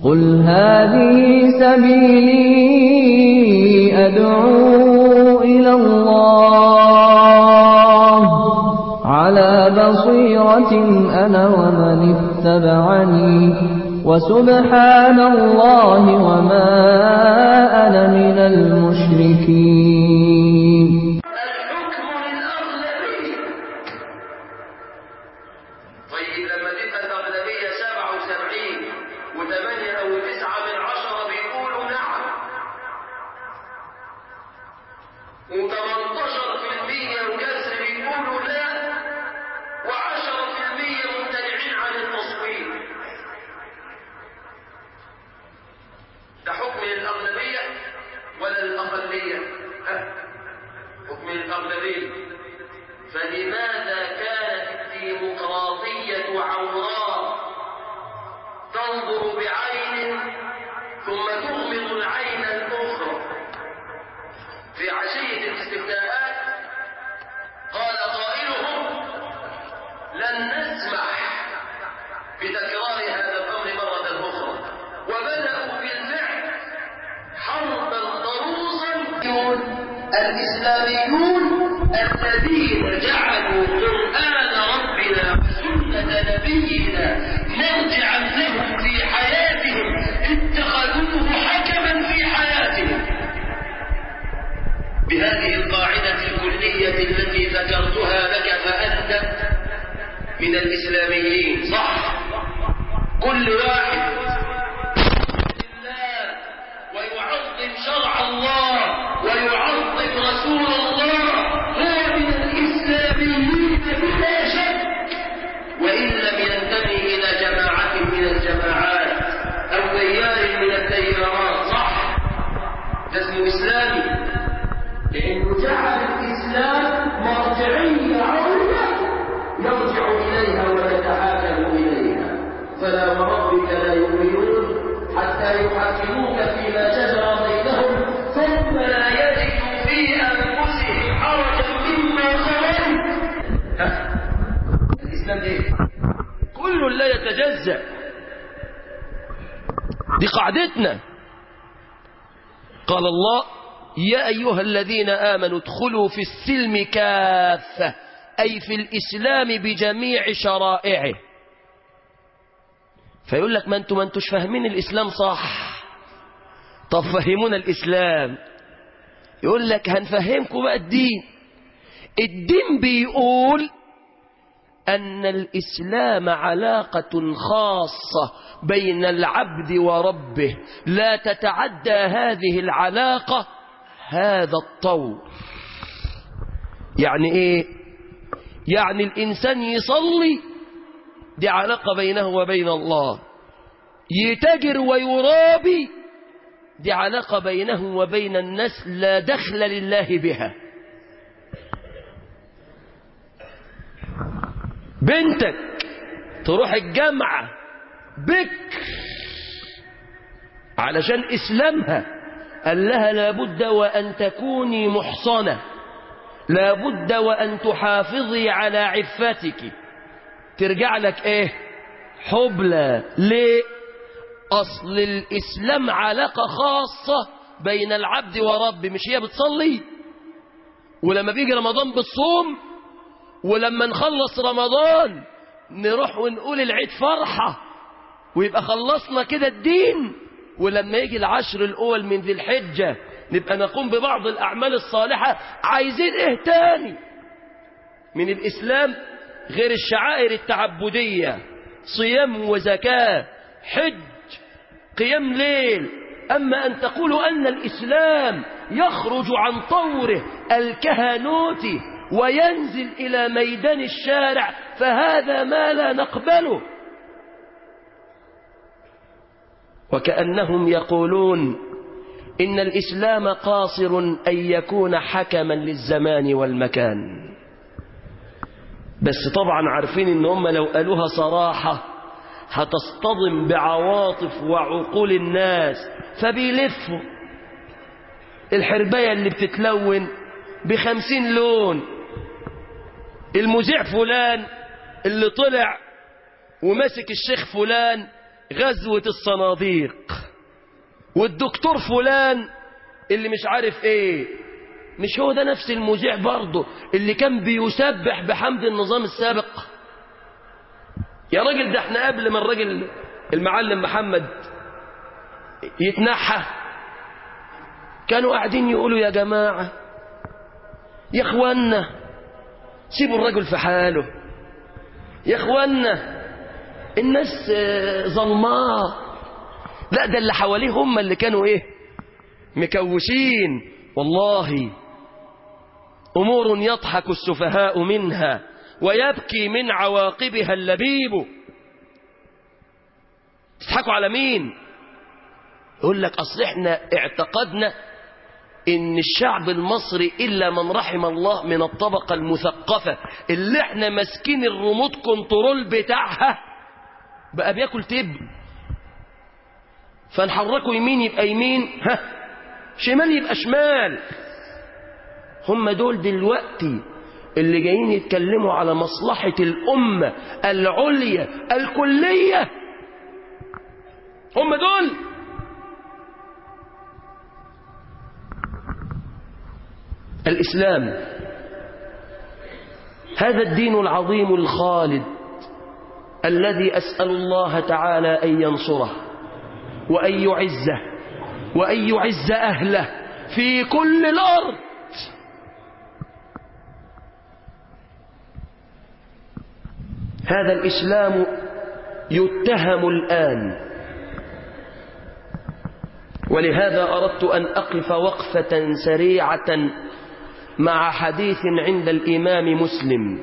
قل هذه سبيلي أدعو إلى الله على بصيرة أنا ومن اتبعني وسبحان الله وما أنا من المشركين الحكم للأغلبية طيب لما تبقى الأغلبية 77 و8 أو 9 من عشرة بيقولوا نعم و18% وكسر بيقولوا لا و10% ممتنعين عن التصويت ده حكم للأغلبية ولا للأقلية؟ ها؟ حكم الأغلبية فلماذا كانت الديمقراطية عوراء تنظر بعين ثم تغمض العين الأخرى في عشية الاستفتاءات قال قائلهم لن نسمح بتكرار هذا الأمر مرة أخرى وبدأوا بالفعل حربا ضروسا الإسلاميون الذين جعلوا قرآن ربنا وسنة نبينا مرجعا لهم في حياتهم اتخذوه حكما في حياتهم بهذه القاعدة الكلية التي ذكرتها لك فأنت من الإسلاميين صح كل واحد لله ويعظم شرع الله ويعظم رسول الله هو من الإسلاميين بلا شك وإن لم ينتمي إلى جماعة من الجماعات أو تيار من التيارات صح ده اسمه إسلامي لأنه جعل الإسلام مرجعية عليا يرجع إليها ويتحاكم إليها فلا وربك لا يؤمنون حتى يحكموك فيما شجر بينهم ثم لا يجدوا في أنفسهم حرجا مما قضيت ها؟ الإسلام إيه؟ كل لا يتجزأ دي قاعدتنا قال الله يا أيها الذين آمنوا ادخلوا في السلم كافة أي في الإسلام بجميع شرائعه فيقول لك ما انتوا ما انتوش فاهمين الإسلام صح طب فهمونا الإسلام يقول لك هنفهمكم بقى الدين الدين بيقول أن الإسلام علاقة خاصة بين العبد وربه لا تتعدى هذه العلاقة هذا الطور يعني إيه يعني الإنسان يصلي دي علاقة بينه وبين الله يتاجر ويرابي دي علاقة بينه وبين الناس لا دخل لله بها بنتك تروح الجامعة بكر علشان إسلامها قال لها لابد وأن تكوني محصنة لابد وأن تحافظي على عفتك ترجع لك ايه حبلى ليه أصل الإسلام علاقة خاصة بين العبد ورب مش هي بتصلي ولما بيجي رمضان بتصوم ولما نخلص رمضان نروح ونقول العيد فرحة ويبقى خلصنا كده الدين ولما يجي العشر الأول من ذي الحجة نبقى نقوم ببعض الأعمال الصالحة عايزين إيه تاني من الإسلام غير الشعائر التعبدية صيام وزكاة حج قيام ليل أما أن تقولوا أن الإسلام يخرج عن طوره الكهنوتي وينزل إلى ميدان الشارع فهذا ما لا نقبله وكأنهم يقولون إن الإسلام قاصر أن يكون حكما للزمان والمكان بس طبعا عارفين إن هم لو قالوها صراحة هتصطدم بعواطف وعقول الناس فبيلفوا الحرباية اللي بتتلون بخمسين لون المذيع فلان اللي طلع ومسك الشيخ فلان غزوة الصناديق والدكتور فلان اللي مش عارف ايه مش هو ده نفس المذيع برضه اللي كان بيسبح بحمد النظام السابق يا راجل ده احنا قبل ما الراجل المعلم محمد يتنحى كانوا قاعدين يقولوا يا جماعة يا اخوانا سيبوا الرجل في حاله يا اخوانا الناس آه، ظلماء لا ده اللي حواليه هم اللي كانوا ايه مكوشين والله امور يضحك السفهاء منها ويبكي من عواقبها اللبيب تضحكوا على مين يقول لك اصل احنا اعتقدنا ان الشعب المصري الا من رحم الله من الطبقة المثقفة اللي احنا ماسكين الريموت كنترول بتاعها بقى بياكل تب فنحركه يمين يبقى يمين ها شمال يبقى شمال هم دول دلوقتي اللي جايين يتكلموا على مصلحة الأمة العليا الكلية هم دول الإسلام هذا الدين العظيم الخالد الذي أسأل الله تعالى أن ينصره وأن يعزه وأن يعز أهله في كل الأرض هذا الإسلام يتهم الآن ولهذا أردت أن أقف وقفة سريعة مع حديث عند الإمام مسلم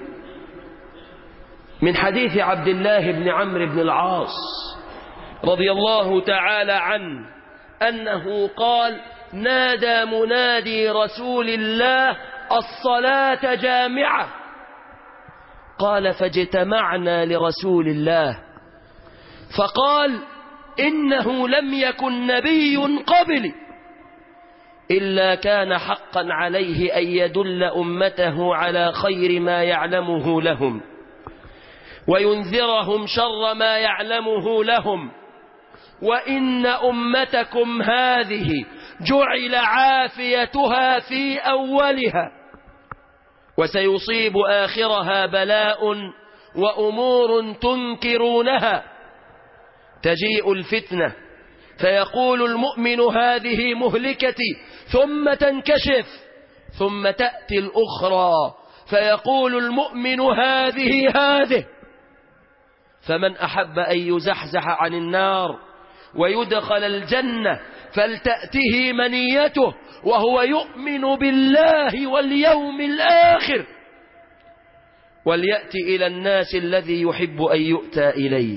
من حديث عبد الله بن عمرو بن العاص رضي الله تعالى عنه أنه قال نادى منادي رسول الله الصلاة جامعة قال فاجتمعنا لرسول الله فقال إنه لم يكن نبي قبلي إلا كان حقا عليه أن يدل أمته على خير ما يعلمه لهم وينذرهم شر ما يعلمه لهم وإن أمتكم هذه جعل عافيتها في أولها وسيصيب آخرها بلاء وأمور تنكرونها تجيء الفتنة فيقول المؤمن هذه مهلكتي ثم تنكشف ثم تأتي الأخرى فيقول المؤمن هذه هذه فمن أحب أن يزحزح عن النار ويدخل الجنة فلتأته منيته وهو يؤمن بالله واليوم الآخر وليأتي إلى الناس الذي يحب أن يؤتى إليه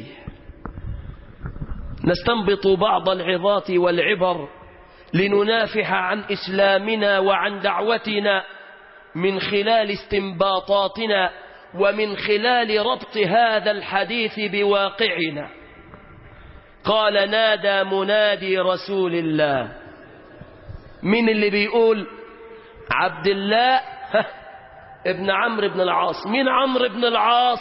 نستنبط بعض العظات والعبر لننافح عن إسلامنا وعن دعوتنا من خلال استنباطاتنا ومن خلال ربط هذا الحديث بواقعنا قال نادى منادي رسول الله من اللي بيقول عبد الله ابن عمرو بن العاص من عمرو بن العاص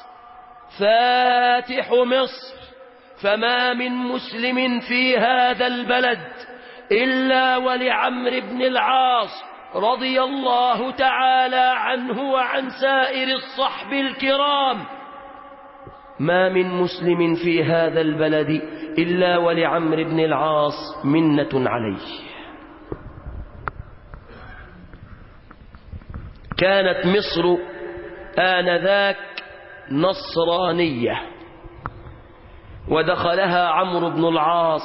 فاتح مصر فما من مسلم في هذا البلد إلا ولعمرو بن العاص رضي الله تعالى عنه وعن سائر الصحب الكرام ما من مسلم في هذا البلد إلا ولعمرو بن العاص منة عليه كانت مصر آنذاك نصرانية ودخلها عمرو بن العاص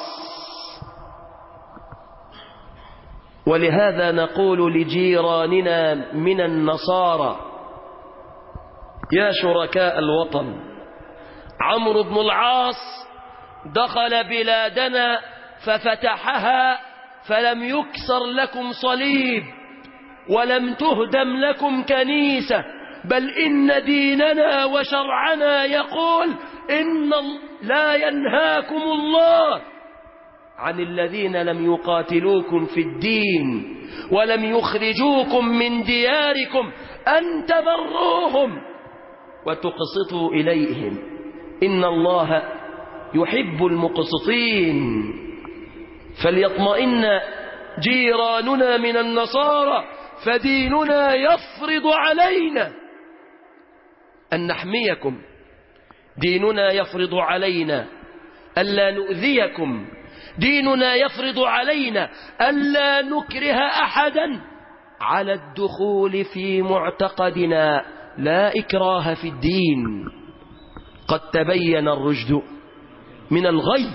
ولهذا نقول لجيراننا من النصارى يا شركاء الوطن عمرو بن العاص دخل بلادنا ففتحها فلم يكسر لكم صليب ولم تهدم لكم كنيسة بل إن ديننا وشرعنا يقول إن لا ينهاكم الله عن الذين لم يقاتلوكم في الدين ولم يخرجوكم من دياركم أن تبروهم وتقسطوا إليهم إن الله يحب المقسطين فليطمئن جيراننا من النصارى فديننا يفرض علينا أن نحميكم ديننا يفرض علينا ألا نؤذيكم ديننا يفرض علينا ألا نكره أحدا على الدخول في معتقدنا لا إكراه في الدين قد تبين الرشد من الغي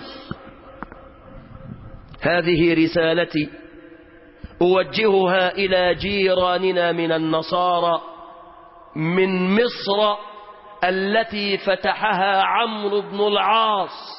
هذه رسالتي أوجهها إلى جيراننا من النصارى من مصر التي فتحها عمرو بن العاص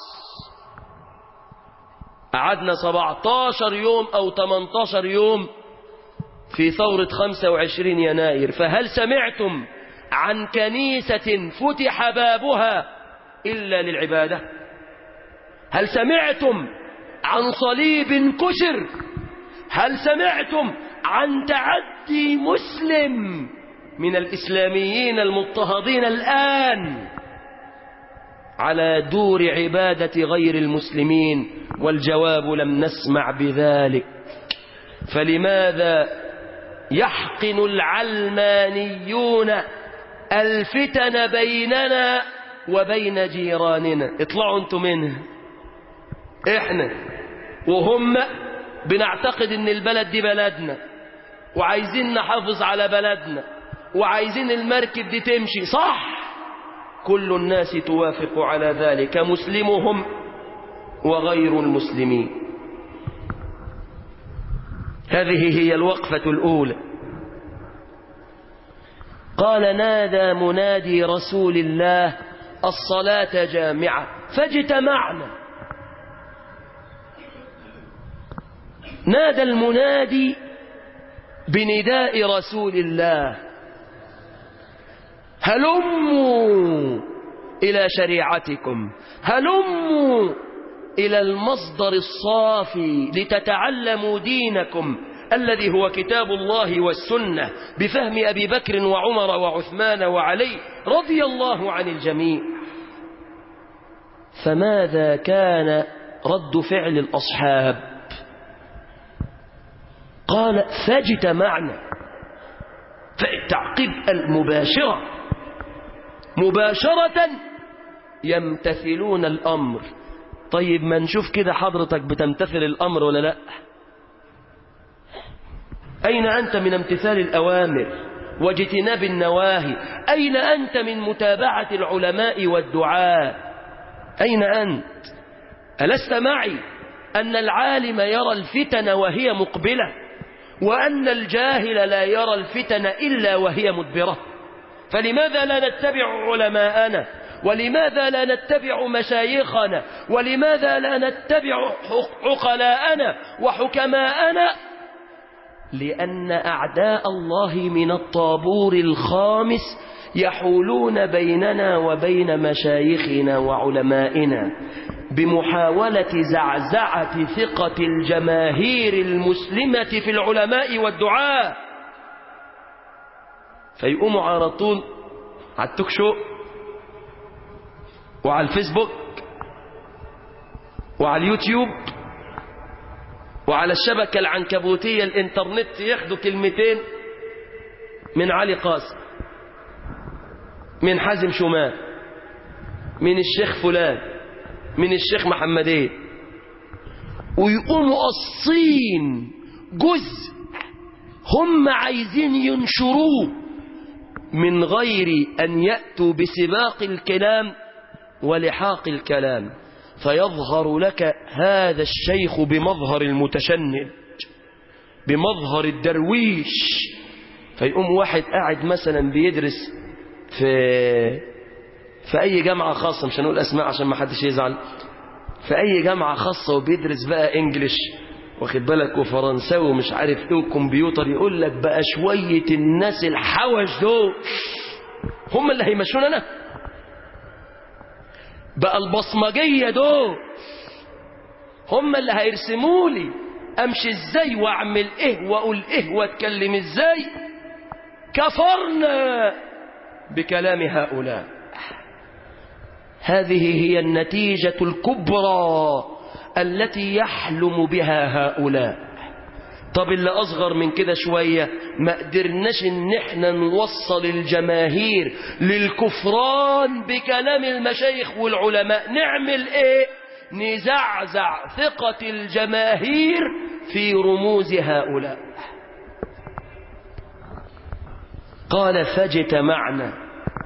قعدنا 17 يوم أو 18 يوم في ثورة 25 يناير فهل سمعتم عن كنيسة فتح بابها إلا للعبادة هل سمعتم عن صليب كسر هل سمعتم عن تعدي مسلم من الإسلاميين المضطهدين الآن على دور عبادة غير المسلمين والجواب لم نسمع بذلك فلماذا يحقن العلمانيون الفتن بيننا وبين جيراننا اطلعوا انتم منها احنا وهم بنعتقد ان البلد دي بلدنا وعايزين نحافظ على بلدنا وعايزين المركب دي تمشي صح كل الناس توافق على ذلك مسلمهم وغير المسلمين هذه هي الوقفة الأولى قال نادى منادي رسول الله الصلاة جامعة فاجتمعنا نادى المنادي بنداء رسول الله هلموا إلى شريعتكم هلموا إلى المصدر الصافي لتتعلموا دينكم الذي هو كتاب الله والسنة بفهم أبي بكر وعمر وعثمان وعلي رضي الله عن الجميع فماذا كان رد فعل الأصحاب قال فاجتمعنا فالتعقيب المباشرة مباشرة يمتثلون الأمر طيب ما نشوف كده حضرتك بتمتثل الأمر ولا لا أين أنت من امتثال الأوامر واجتناب النواهي أين أنت من متابعة العلماء والدعاء أين أنت ألست معي أن العالم يرى الفتن وهي مقبلة وأن الجاهل لا يرى الفتن إلا وهي مدبرة فلماذا لا نتبع علماءنا ولماذا لا نتبع مشايخنا ولماذا لا نتبع عقلاءنا وحكماءنا لأن أعداء الله من الطابور الخامس يحولون بيننا وبين مشايخنا وعلمائنا بمحاولة زعزعة ثقة الجماهير المسلمة في العلماء والدعاء فيقوموا على طول على التوك شو وعلى الفيسبوك وعلى اليوتيوب وعلى الشبكة العنكبوتية الانترنت ياخدوا كلمتين من علي قاسم من حازم شمال من الشيخ فلان من الشيخ محمدين ويقوموا قصين جزء هم عايزين ينشروه من غير أن يأتوا بسباق الكلام ولحاق الكلام فيظهر لك هذا الشيخ بمظهر المتشنج بمظهر الدرويش فيقوم واحد قاعد مثلا بيدرس في في أي جامعة خاصة مش هنقول أسماء عشان ما حدش يزعل في أي جامعة خاصة وبيدرس بقى إنجليش واخد بالك وفرنساوي ومش عارف ايه وكمبيوتر يقول لك بقى شوية الناس الحوش دول هم اللي هيمشون انا بقى البصمجية دول هم اللي هيرسموا لي امشي ازاي واعمل ايه واقول ايه واتكلم ازاي كفرنا بكلام هؤلاء هذه هي النتيجة الكبرى التي يحلم بها هؤلاء طب اللي أصغر من كده شوية ما قدرناش إن احنا نوصل الجماهير للكفران بكلام المشايخ والعلماء نعمل ايه نزعزع ثقة الجماهير في رموز هؤلاء قال فاجتمعنا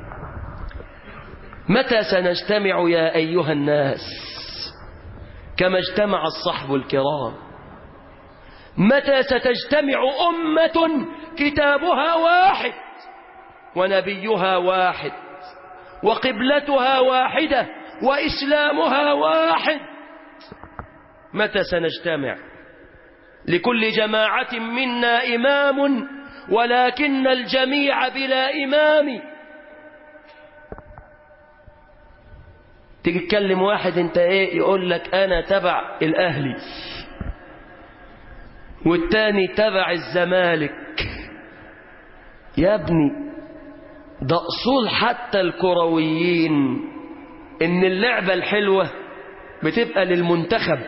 متى سنجتمع يا أيها الناس كما اجتمع الصحب الكرام متى ستجتمع أمة كتابها واحد ونبيها واحد وقبلتها واحدة وإسلامها واحد متى سنجتمع لكل جماعة منا إمام ولكن الجميع بلا إمام تيجي تكلم واحد انت ايه يقول لك انا تبع الاهلي والتاني تبع الزمالك يا ابني ده اصول حتى الكرويين ان اللعبة الحلوة بتبقى للمنتخب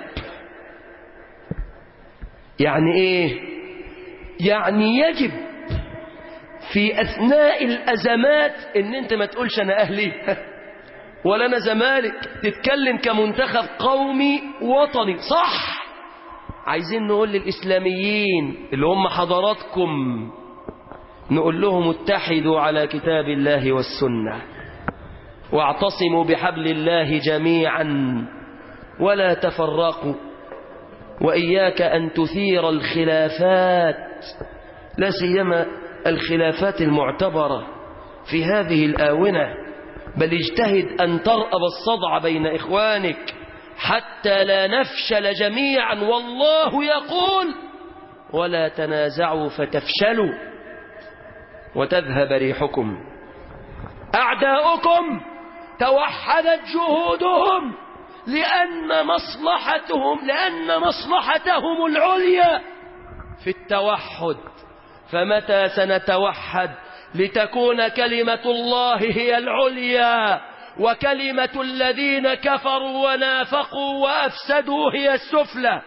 يعني ايه يعني يجب في اثناء الازمات ان انت ما تقولش انا اهلي ولا انا زمالك تتكلم كمنتخب قومي وطني صح عايزين نقول للاسلاميين اللي هم حضراتكم نقول لهم اتحدوا على كتاب الله والسنه واعتصموا بحبل الله جميعا ولا تفرقوا واياك ان تثير الخلافات لا سيما الخلافات المعتبره في هذه الاونه بل اجتهد أن ترأب الصدع بين إخوانك حتى لا نفشل جميعا والله يقول ولا تنازعوا فتفشلوا وتذهب ريحكم أعداؤكم توحدت جهودهم لأن مصلحتهم لأن مصلحتهم العليا في التوحد فمتى سنتوحد لتكون كلمة الله هي العليا وكلمة الذين كفروا ونافقوا وأفسدوا هي السفلى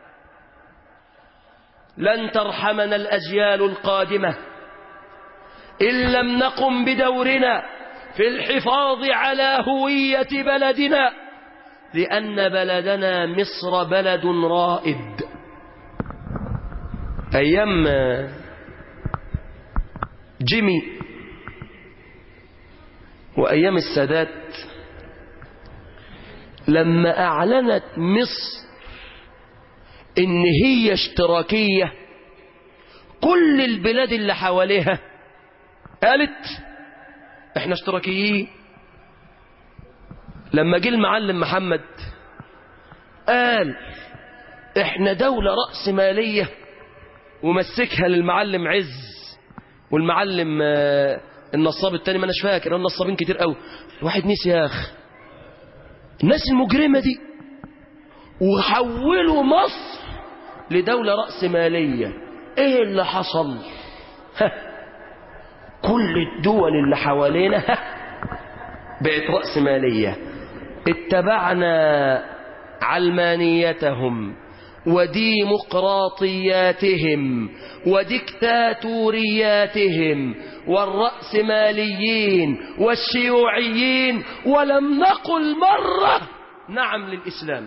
لن ترحمنا الأجيال القادمة إن لم نقم بدورنا في الحفاظ على هوية بلدنا لأن بلدنا مصر بلد رائد أيام جيمي وأيام السادات لما أعلنت مصر إن هي اشتراكية كل البلاد اللي حواليها قالت احنا اشتراكيين لما جه المعلم محمد قال احنا دولة رأس مالية ومسكها للمعلم عز والمعلم النصاب التاني ما اناش فاكر النصابين كتير قوي الواحد نسي يا اخ الناس المجرمة دي وحولوا مصر لدولة رأس مالية ايه اللي حصل ها. كل الدول اللي حوالينا ها. بقت رأس مالية اتبعنا علمانيتهم وديمقراطياتهم وديكتاتورياتهم والرأسماليين والشيوعيين ولم نقل مرة نعم للإسلام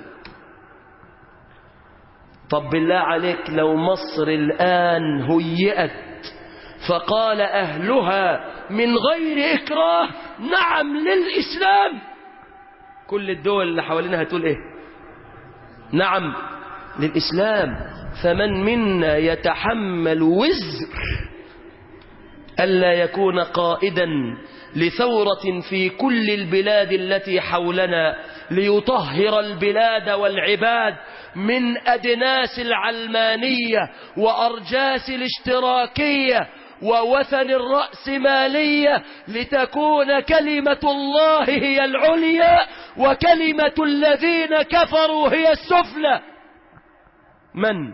طب بالله عليك لو مصر الآن هيئت فقال أهلها من غير إكراه نعم للإسلام كل الدول اللي حوالينا هتقول إيه نعم للإسلام فمن منا يتحمل وزر ألا يكون قائدا لثورة في كل البلاد التي حولنا ليطهر البلاد والعباد من أدناس العلمانية وأرجاس الاشتراكية ووثن الرأسمالية لتكون كلمة الله هي العليا وكلمة الذين كفروا هي السفلى من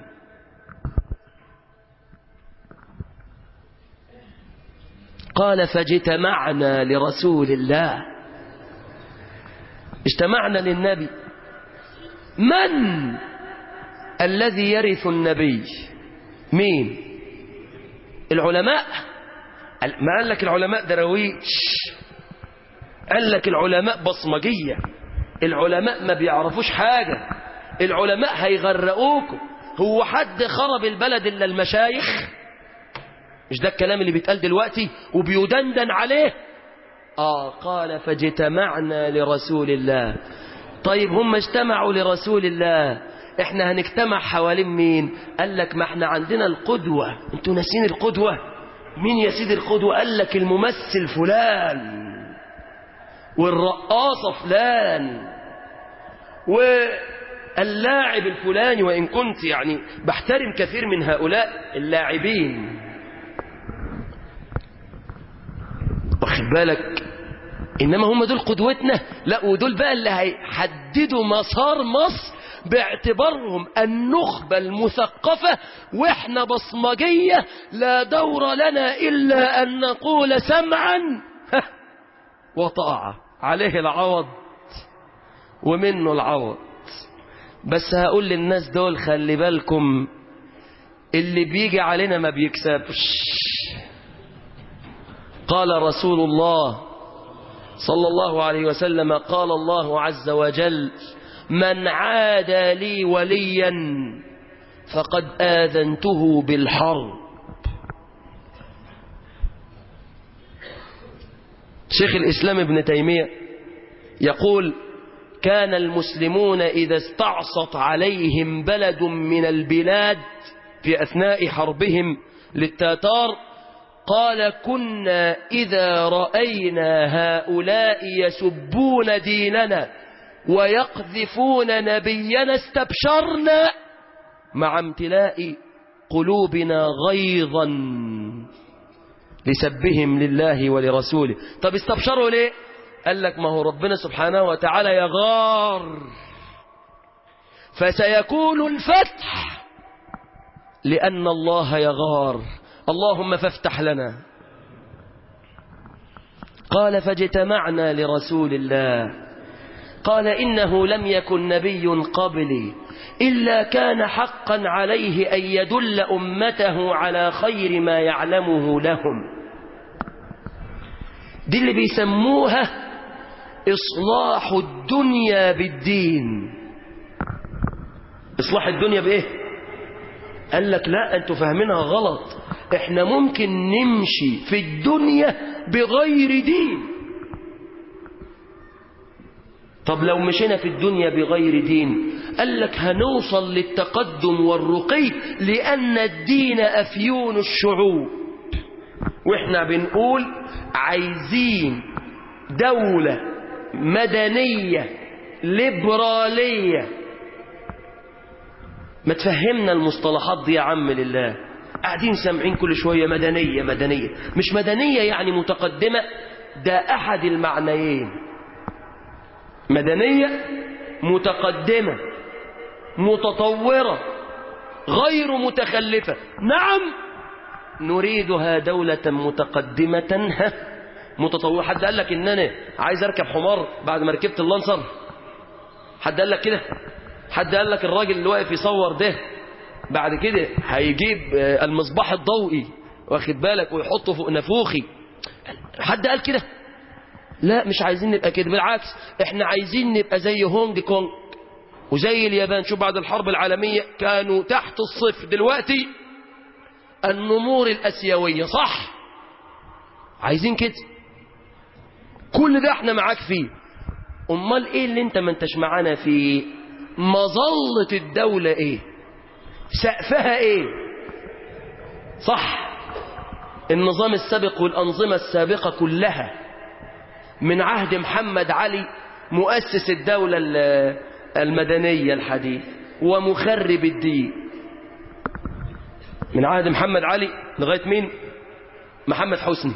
قال فاجتمعنا لرسول الله اجتمعنا للنبي من الذي يرث النبي مين العلماء ما قال لك العلماء درويش قال لك العلماء بصمجية العلماء ما بيعرفوش حاجة العلماء هيغرقوكم هو حد خرب البلد إلا المشايخ مش ده الكلام اللي بيتقال دلوقتي وبيدندن عليه آه قال فاجتمعنا لرسول الله طيب هم اجتمعوا لرسول الله احنا هنجتمع حوالين مين قال لك ما احنا عندنا القدوة انتوا ناسين القدوة مين يا سيدي القدوة قال لك الممثل فلان والرقاصة فلان واللاعب الفلاني وإن كنت يعني بحترم كثير من هؤلاء اللاعبين واخد بالك إنما هم دول قدوتنا لا ودول بقى اللي هيحددوا مسار مصر باعتبارهم النخبة المثقفة واحنا بصمجية لا دور لنا إلا أن نقول سمعا وطاعة عليه العوض ومنه العوض بس هقول للناس دول خلي بالكم اللي بيجي علينا ما بيكسبش قال رسول الله صلى الله عليه وسلم قال الله عز وجل من عادى لي وليا فقد آذنته بالحرب شيخ الإسلام ابن تيمية يقول كان المسلمون إذا استعصت عليهم بلد من البلاد في أثناء حربهم للتتار قال كنا إذا رأينا هؤلاء يسبون ديننا ويقذفون نبينا استبشرنا مع امتلاء قلوبنا غيظا لسبهم لله ولرسوله طب استبشروا ليه قال لك ما هو ربنا سبحانه وتعالى يغار فسيكون الفتح لأن الله يغار اللهم فافتح لنا قال فاجتمعنا لرسول الله قال إنه لم يكن نبي قبلي إلا كان حقا عليه أن يدل أمته على خير ما يعلمه لهم دي اللي بيسموها إصلاح الدنيا بالدين إصلاح الدنيا بإيه قال لك لا أنتوا فاهمينها غلط إحنا ممكن نمشي في الدنيا بغير دين طب لو مشينا في الدنيا بغير دين قال لك هنوصل للتقدم والرقي لأن الدين أفيون الشعوب وإحنا بنقول عايزين دولة مدنية ليبرالية ما تفهمنا المصطلحات دي يا عم لله قاعدين سامعين كل شوية مدنية مدنية مش مدنية يعني متقدمة ده أحد المعنيين مدنية متقدمة متطورة غير متخلفة نعم نريدها دولة متقدمة متطورة حد قال لك ان انا عايز اركب حمار بعد ما ركبت اللانسر حد قال لك كده حد قال لك الراجل اللي واقف يصور ده بعد كده هيجيب المصباح الضوئي واخد بالك ويحطه فوق نافوخي حد قال كده لا مش عايزين نبقى كده بالعكس احنا عايزين نبقى زي هونج كونج وزي اليابان شوف بعد الحرب العالمية كانوا تحت الصفر دلوقتي النمور الأسيوية صح عايزين كده كل ده احنا معاك فيه امال ايه اللي انت ما انتش معانا فيه مظلة الدولة ايه سقفها ايه صح النظام السابق والأنظمة السابقة كلها من عهد محمد علي مؤسس الدولة المدنية الحديث ومخرب الدين من عهد محمد علي لغاية مين محمد حسني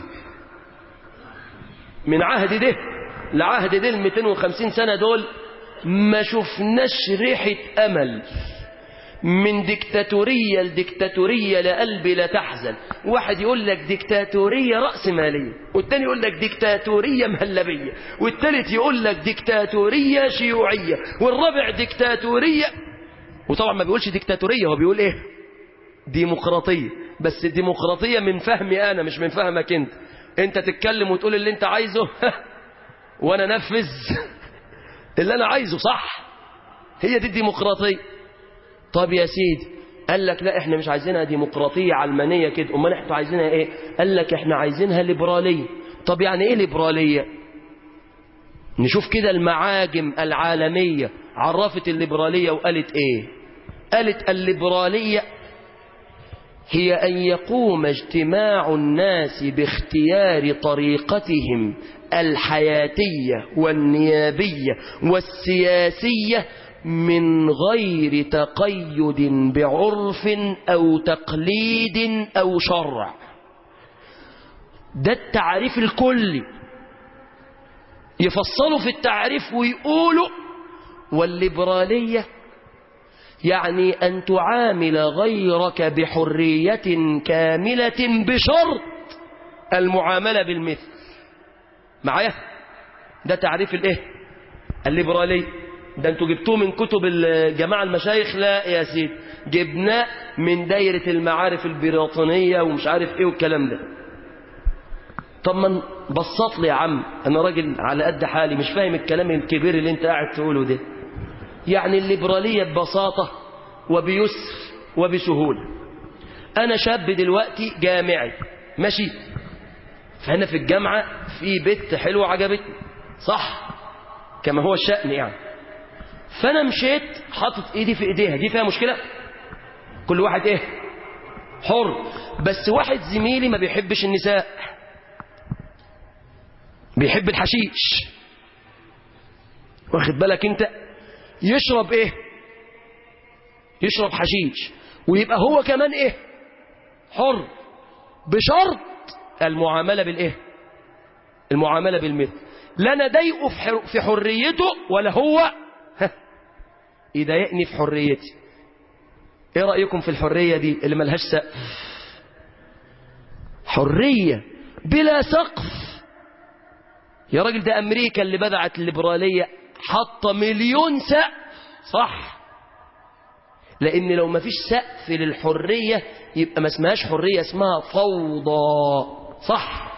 من عهد ده لعهد ده ال 250 سنة دول ما شفناش ريحة أمل من ديكتاتورية لديكتاتورية لقلبي لا تحزن واحد يقول لك ديكتاتورية رأس مالية والتاني يقول لك ديكتاتورية مهلبية والتالت يقول لك ديكتاتورية شيوعية والرابع ديكتاتورية وطبعا ما بيقولش ديكتاتورية هو بيقول ايه ديمقراطية بس الديمقراطية من فهمي أنا مش من فهمك أنت أنت تتكلم وتقول اللي أنت عايزه وأنا نفذ اللي أنا عايزه صح هي دي الديمقراطية طب يا سيدي قال لك لا احنا مش عايزينها ديمقراطية علمانية كده امال احنا عايزينها ايه قال لك احنا عايزينها ليبرالية طب يعني ايه ليبرالية نشوف كده المعاجم العالمية عرفت الليبرالية وقالت ايه قالت الليبرالية هي أن يقوم اجتماع الناس باختيار طريقتهم الحياتية والنيابية والسياسية من غير تقيد بعرف أو تقليد أو شرع ده التعريف الكلي يفصلوا في التعريف ويقولوا والليبرالية يعني أن تعامل غيرك بحرية كاملة بشرط المعاملة بالمثل معايا ده تعريف الايه الليبرالية ده انتوا جبتوه من كتب الجماعة المشايخ لا يا سيدي جبناه من دايرة المعارف البريطانية ومش عارف ايه والكلام ده طب ما بسط لي يا عم انا راجل على قد حالي مش فاهم الكلام الكبير اللي انت قاعد تقوله ده يعني الليبرالية ببساطة وبيسر وبسهولة أنا شاب دلوقتي جامعي ماشي فأنا في الجامعة في بنت حلوة عجبتني صح كما هو الشأن يعني فأنا مشيت حاطط إيدي في إيديها دي فيها مشكلة كل واحد إيه حر بس واحد زميلي ما بيحبش النساء بيحب الحشيش واخد بالك انت يشرب ايه يشرب حشيش ويبقى هو كمان ايه حر بشرط المعاملة بالايه المعاملة بالمثل لا انا ضايقه في حريته ولا هو يضايقني في حريتي ايه رأيكم في الحرية دي اللي ملهاش سقف حرية بلا سقف يا راجل ده امريكا اللي بدعت الليبرالية حاطة مليون سقف صح لان لو ما فيش سقف للحرية يبقى ما اسمهاش حرية اسمها فوضى صح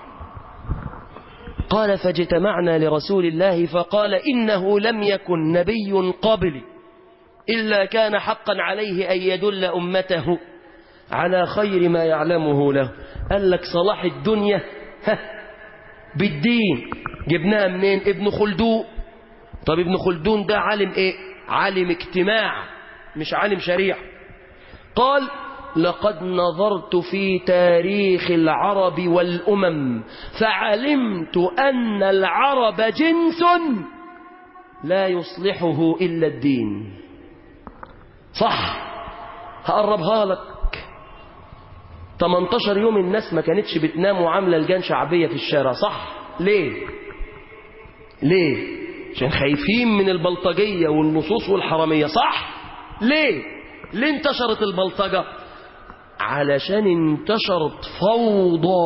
قال فاجتمعنا لرسول الله فقال إنه لم يكن نبي قبلي إلا كان حقا عليه أن يدل أمته على خير ما يعلمه له قال لك صلاح الدنيا ها بالدين جبناها منين ابن خلدون طب ابن خلدون ده عالم ايه عالم اجتماع مش عالم شريعة قال لقد نظرت في تاريخ العرب والأمم فعلمت أن العرب جنس لا يصلحه إلا الدين صح هقربها لك 18 يوم الناس ما كانتش بتنام وعاملة لجان شعبية في الشارع صح ليه ليه عشان خايفين من البلطجية والنصوص والحرامية صح ليه ليه انتشرت البلطجة علشان انتشرت فوضى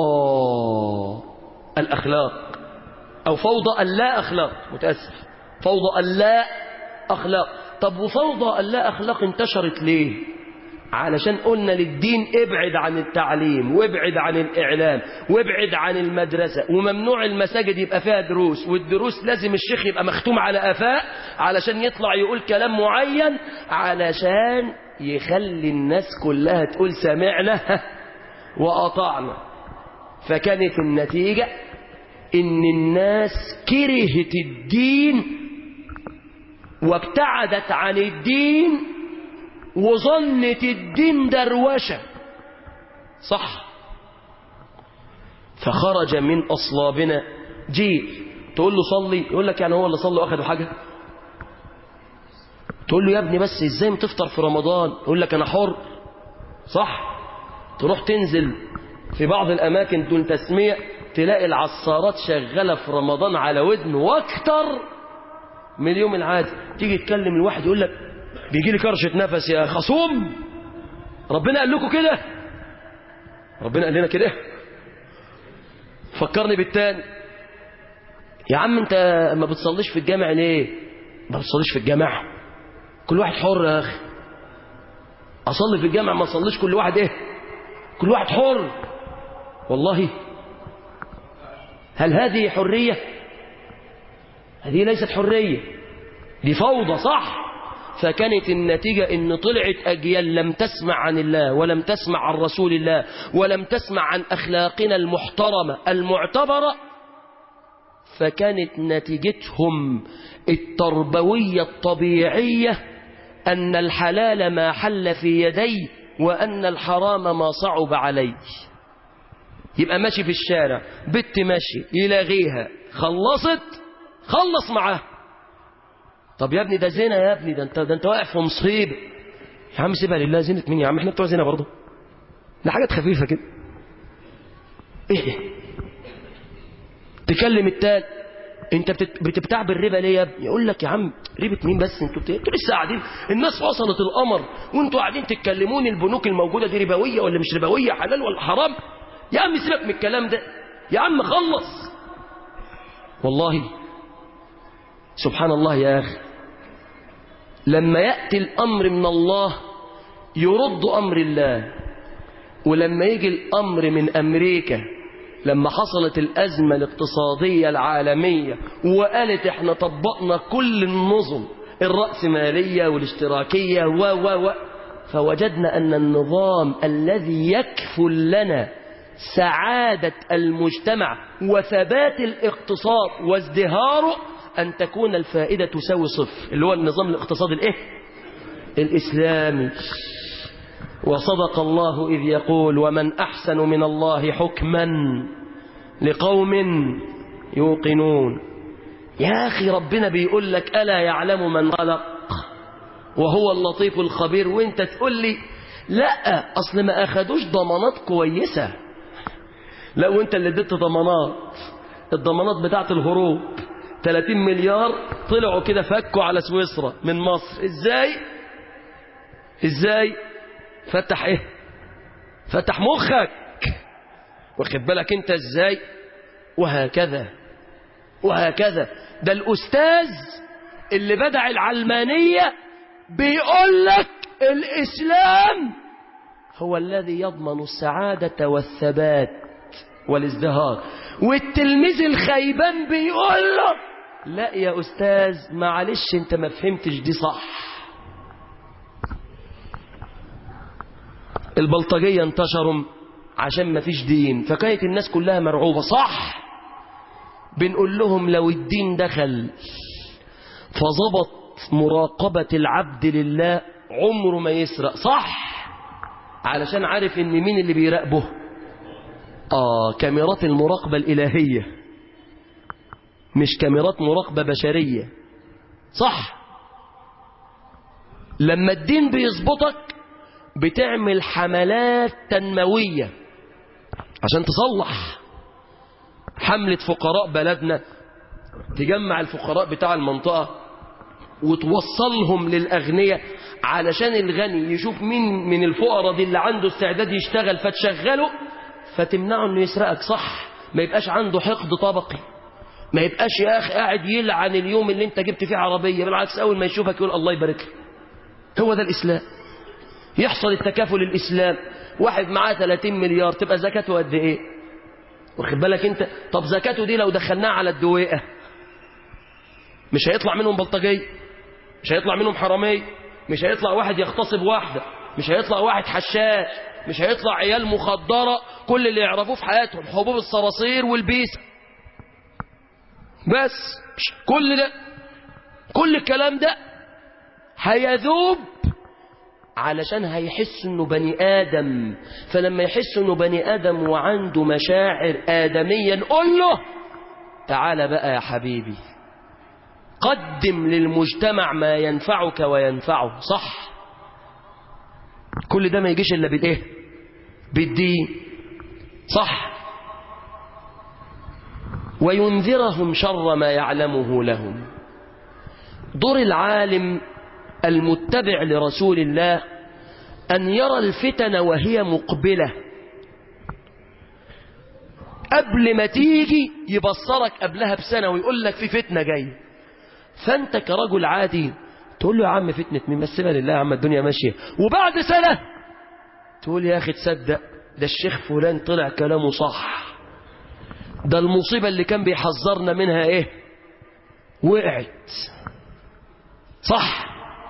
الأخلاق أو فوضى اللا أخلاق متأسف فوضى اللا أخلاق طب وفوضى اللا أخلاق انتشرت ليه علشان قلنا للدين ابعد عن التعليم وابعد عن الإعلام وابعد عن المدرسة وممنوع المساجد يبقى فيها دروس والدروس لازم الشيخ يبقى مختوم على أفاء علشان يطلع يقول كلام معين علشان يخلي الناس كلها تقول سمعنا وأطعنا فكانت النتيجة إن الناس كرهت الدين وابتعدت عن الدين وظنت الدين دروشة صح فخرج من أصلابنا جيل تقول له صلي يقول لك يعني هو اللي صلى وأخذوا حاجة تقول له يا ابني بس ازاي ما تفطر في رمضان يقول لك انا حر صح تروح تنزل في بعض الاماكن دون تسمية تلاقي العصارات شغالة في رمضان على ودن واكتر من اليوم العادي تيجي تكلم الواحد يقول لك بيجي لي كرشة نفس يا خصوم ربنا قال لكم كده ربنا قال لنا كده فكرني بالتاني يا عم انت ما بتصليش في الجامع ليه ما بتصليش في الجامع كل واحد حر يا اخي اصلي في الجامع ما اصليش كل واحد ايه كل واحد حر والله هل هذه حرية هذه ليست حرية دي فوضى صح فكانت النتيجة ان طلعت اجيال لم تسمع عن الله ولم تسمع عن رسول الله ولم تسمع عن اخلاقنا المحترمة المعتبرة فكانت نتيجتهم التربوية الطبيعية أن الحلال ما حل في يدي وأن الحرام ما صعب علي يبقى ماشي في الشارع بنت ماشي يلاغيها خلصت خلص معاه طب يا ابني ده زنا يا ابني ده انت ده انت واقع في مصيبه يا عم سيبها لله زينة مين يا عم احنا بتوع زنا برضه ده حاجات خفيفه كده ايه تكلم التال انت بتت- بتبتاع بالربا ليه يا ابني يقول لك يا عم ربا مين بس انتوا بت... انتوا لسه قاعدين الناس وصلت القمر وانتوا قاعدين تتكلمون البنوك الموجوده دي ربويه ولا مش ربويه حلال ولا حرام يا عم سيبك من الكلام ده يا عم خلص والله سبحان الله يا اخي لما ياتي الامر من الله يرد امر الله ولما يجي الامر من امريكا لما حصلت الأزمة الاقتصادية العالمية وقالت احنا طبقنا كل النظم الرأسمالية والاشتراكية و و و فوجدنا أن النظام الذي يكفل لنا سعادة المجتمع وثبات الاقتصاد وازدهاره أن تكون الفائدة تساوي صفر اللي هو النظام الاقتصادي الايه الإسلامي وصدق الله إذ يقول ومن أحسن من الله حكما لقوم يوقنون يا أخي ربنا بيقول لك ألا يعلم من خلق وهو اللطيف الخبير وانت تقول لي لا أصل ما أخدوش ضمانات كويسة لا وانت اللي اديت ضمانات الضمانات بتاعت الهروب 30 مليار طلعوا كده فكوا على سويسرا من مصر ازاي ازاي فتح ايه فتح مخك واخد بالك انت ازاي وهكذا وهكذا ده الاستاذ اللي بدع العلمانية بيقول لك الاسلام هو الذي يضمن السعادة والثبات والازدهار والتلميذ الخيبان بيقول له لا يا استاذ معلش انت ما فهمتش دي صح البلطجية انتشروا عشان ما فيش دين فكانت الناس كلها مرعوبة صح بنقول لهم لو الدين دخل فظبط مراقبة العبد لله عمره ما يسرق صح علشان عارف ان مين اللي بيراقبه اه كاميرات المراقبة الالهية مش كاميرات مراقبة بشرية صح لما الدين بيظبطك بتعمل حملات تنموية عشان تصلح حملة فقراء بلدنا تجمع الفقراء بتاع المنطقة وتوصلهم للأغنياء علشان الغني يشوف مين من الفقراء دي اللي عنده استعداد يشتغل فتشغله فتمنعه انه يسرقك صح ما يبقاش عنده حقد طبقي ما يبقاش يا اخي قاعد يلعن اليوم اللي انت جبت فيه عربية بالعكس اول ما يشوفك يقول الله يبارك لك هو ده الاسلام يحصل التكافل الإسلام واحد معاه 30 مليار تبقى زكاته قد إيه واخد بالك أنت طب زكاته دي لو دخلناها على الدويقة مش هيطلع منهم بلطجية مش هيطلع منهم حرامية مش هيطلع واحد يغتصب واحدة مش هيطلع واحد حشاش مش هيطلع عيال مخدرة كل اللي يعرفوه في حياتهم حبوب الصراصير والبيسة بس كل ده كل الكلام ده هيذوب علشان هيحس انه بني ادم فلما يحس انه بني ادم وعنده مشاعر ادميه نقول له تعال بقى يا حبيبي قدم للمجتمع ما ينفعك وينفعه صح كل ده ما يجيش الا بالايه بالدين صح وينذرهم شر ما يعلمه لهم دور العالم المتبع لرسول الله أن يرى الفتن وهي مقبلة قبل ما تيجي يبصرك قبلها بسنة ويقول لك في فتنة جاية فأنت كرجل عادي تقول له يا عم فتنة مين بس سيبها لله يا عم الدنيا ماشية وبعد سنة تقول يا أخي تصدق ده الشيخ فلان طلع كلامه صح ده المصيبة اللي كان بيحذرنا منها ايه وقعت صح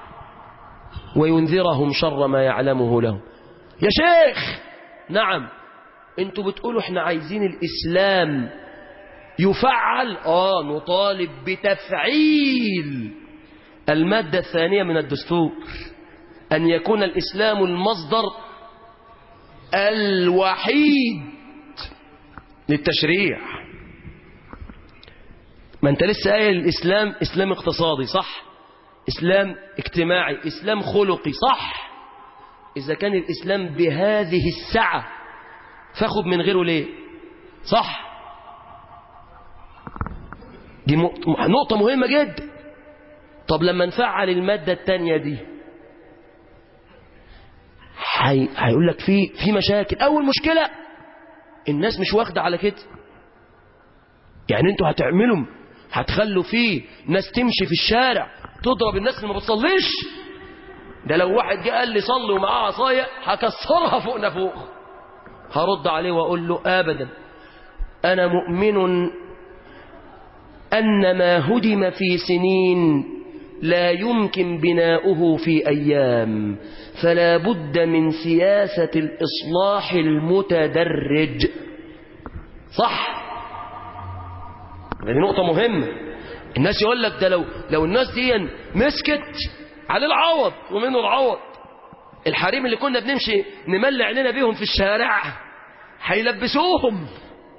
وينذرهم شر ما يعلمه لهم يا شيخ نعم انتوا بتقولوا احنا عايزين الاسلام يفعل اه نطالب بتفعيل المادة الثانية من الدستور ان يكون الاسلام المصدر الوحيد للتشريع ما انت لسه قايل الاسلام اسلام اقتصادي صح اسلام اجتماعي اسلام خلقي صح اذا كان الاسلام بهذه السعه فاخد من غيره ليه صح دي نقطة مهمة جدا طب لما نفعل المادة التانية دي هي... هيقول لك في في مشاكل أول مشكلة الناس مش واخدة على كده يعني انتوا هتعملوا هتخلوا فيه ناس تمشي في الشارع تضرب الناس اللي ما بتصليش ده لو واحد جه قال لي صلي ومعاه عصايه هكسرها فوقنا فوق هرد عليه واقول له ابدا انا مؤمن ان ما هدم في سنين لا يمكن بناؤه في ايام فلا بد من سياسه الاصلاح المتدرج صح دي نقطه مهمه الناس يقول لك ده لو لو الناس دي مسكت على العوض ومنه العوض الحريم اللي كنا بنمشي نملي عينينا بيهم في الشارع هيلبسوهم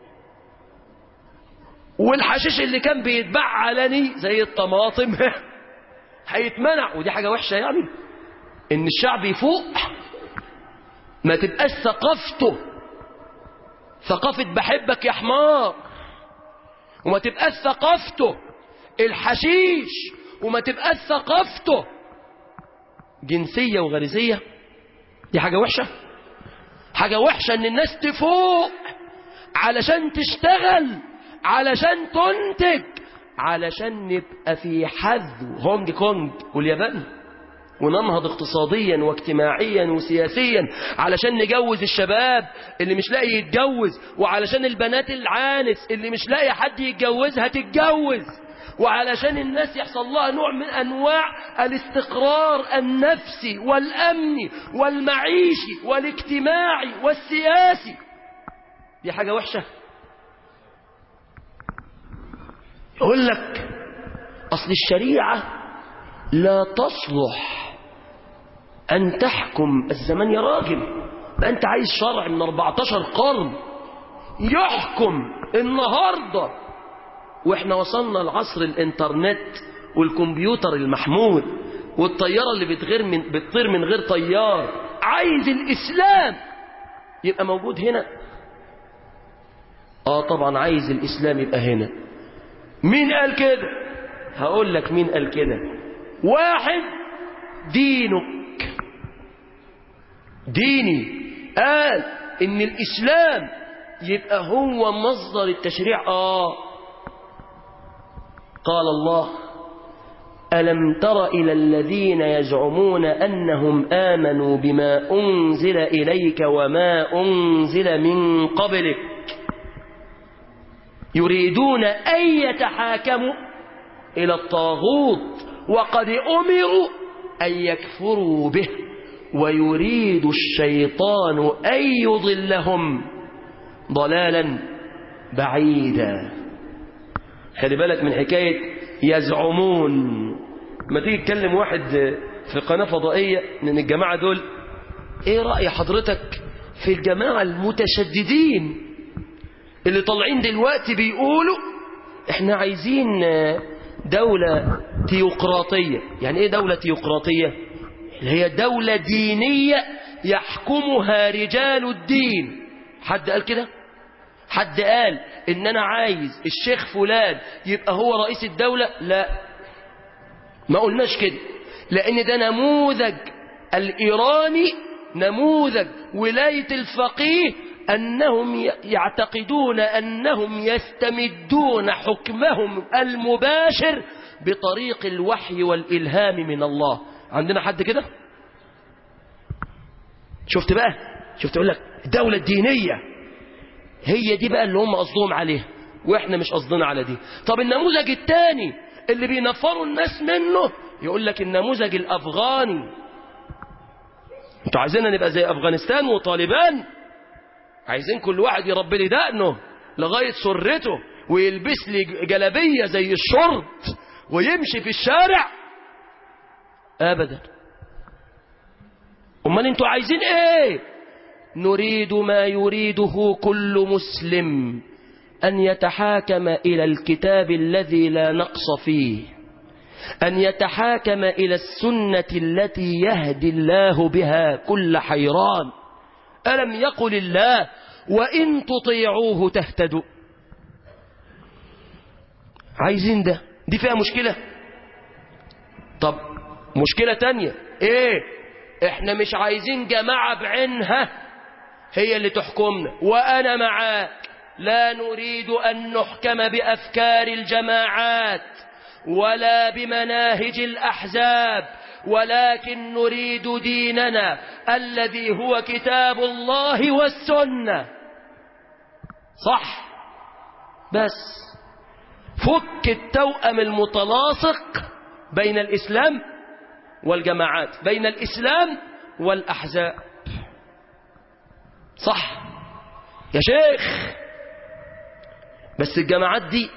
والحشيش اللي كان بيتباع علني زي الطماطم هيتمنع ودي حاجة وحشة يعني ان الشعب يفوق ما تبقاش ثقافته ثقافة بحبك يا حمار وما تبقاش ثقافته الحشيش وما تبقاش ثقافته جنسية وغريزية دي حاجة وحشة حاجة وحشة ان الناس تفوق علشان تشتغل علشان تنتج علشان نبقى في حذو هونج كونج واليابان وننهض اقتصاديا واجتماعيا وسياسيا علشان نجوز الشباب اللي مش لاقي يتجوز وعلشان البنات العانس اللي مش لاقي حد يتجوزها تتجوز وعلشان الناس يحصل لها نوع من أنواع الاستقرار النفسي والأمني والمعيشي والاجتماعي والسياسي دي حاجة وحشة يقول لك أصل الشريعة لا تصلح أن تحكم الزمان يا راجل ما أنت عايز شرع من 14 قرن يحكم النهارده واحنا وصلنا لعصر الانترنت والكمبيوتر المحمول والطيارة اللي بتغير من بتطير من غير طيار عايز الإسلام يبقى موجود هنا اه طبعا عايز الإسلام يبقى هنا مين قال كده هقول لك مين قال كده واحد دينك ديني قال ان الإسلام يبقى هو مصدر التشريع اه قال الله ألم تر إلى الذين يزعمون أنهم آمنوا بما أنزل إليك وما أنزل من قبلك يريدون أن يتحاكموا إلى الطاغوت وقد أمروا أن يكفروا به ويريد الشيطان أن يضلهم ضلالا بعيدا خلي بالك من حكاية يزعمون ما تيجي تكلم واحد في قناة فضائية من الجماعة دول ايه رأي حضرتك في الجماعة المتشددين اللي طالعين دلوقتي بيقولوا احنا عايزين دولة تيوقراطية يعني ايه دولة تيوقراطية اللي هي دولة دينية يحكمها رجال الدين حد قال كده حد قال ان انا عايز الشيخ فلان يبقى هو رئيس الدولة لا ما قلناش كده لأن ده نموذج الإيراني نموذج ولاية الفقيه أنهم يعتقدون أنهم يستمدون حكمهم المباشر بطريق الوحي والإلهام من الله عندنا حد كده شفت بقى شفت أقول لك الدولة الدينية هي دي بقى اللي هم قصدهم عليها واحنا مش قصدنا على دي طب النموذج الثاني اللي بينفروا الناس منه يقول لك النموذج الافغاني انتوا عايزيننا نبقى زي افغانستان وطالبان عايزين كل واحد يربي لي دقنه لغايه سرته ويلبس لي جلابيه زي الشرط ويمشي في الشارع ابدا امال انتوا عايزين ايه نريد ما يريده كل مسلم أن يتحاكم إلى الكتاب الذي لا نقص فيه أن يتحاكم إلى السنة التي يهدي الله بها كل حيران ألم يقل الله وإن تطيعوه تهتدوا عايزين ده دي فيها مشكلة طب مشكلة تانية ايه احنا مش عايزين جماعة بعينها هي اللي تحكمنا وأنا معاك لا نريد أن نحكم بأفكار الجماعات ولا بمناهج الأحزاب ولكن نريد ديننا الذي هو كتاب الله والسنة صح بس فك التوأم المتلاصق بين الإسلام والجماعات بين الإسلام والأحزاب صح يا شيخ بس الجماعات دي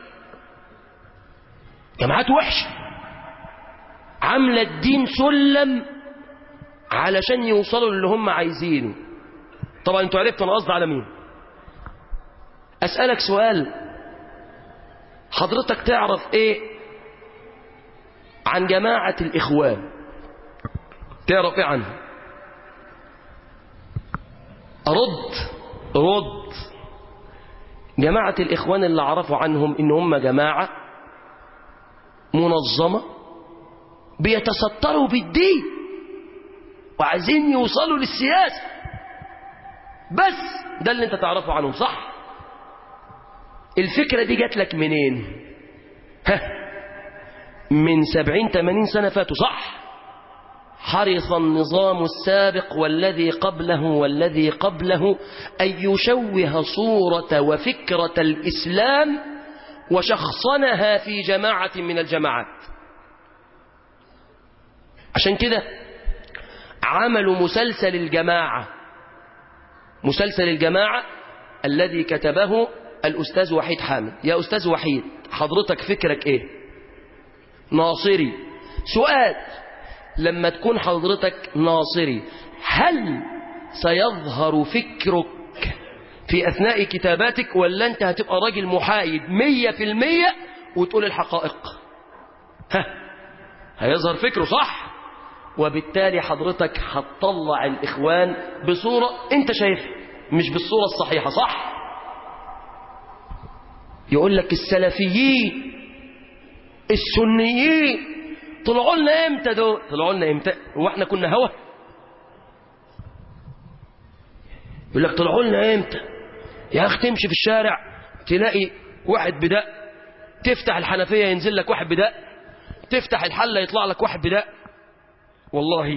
جماعات وحشة عاملة الدين سلم علشان يوصلوا اللي هم عايزينه طبعا انتوا عرفتوا انا قصدي على مين اسألك سؤال حضرتك تعرف ايه عن جماعة الاخوان تعرف ايه عنها ارد رد جماعة الإخوان اللي عرفوا عنهم إن هم جماعة منظمة بيتستروا بالدين وعايزين يوصلوا للسياسة بس ده اللي انت تعرفه عنهم صح الفكرة دي جات لك منين ها من سبعين تمانين سنة فاتوا صح حرص النظام السابق والذي قبله والذي قبله أن يشوه صورة وفكرة الإسلام وشخصنها في جماعة من الجماعات عشان كده عملوا مسلسل الجماعة مسلسل الجماعة الذي كتبه الأستاذ وحيد حامد يا أستاذ وحيد حضرتك فكرك إيه ناصري سؤال لما تكون حضرتك ناصري هل سيظهر فكرك في أثناء كتاباتك ولا أنت هتبقى راجل محايد مية في المية وتقول الحقائق ها هيظهر فكره صح وبالتالي حضرتك هتطلع الإخوان بصورة أنت شايفها مش بالصورة الصحيحة صح يقول لك السلفيين السنيين طلعوا لنا امتى دول طلعوا لنا امتى هو احنا كنا هوا يقول لك طلعوا لنا امتى يا اخي تمشي في الشارع تلاقي واحد بدق تفتح الحنفيه ينزل لك واحد بدق تفتح الحله يطلع لك واحد بدق والله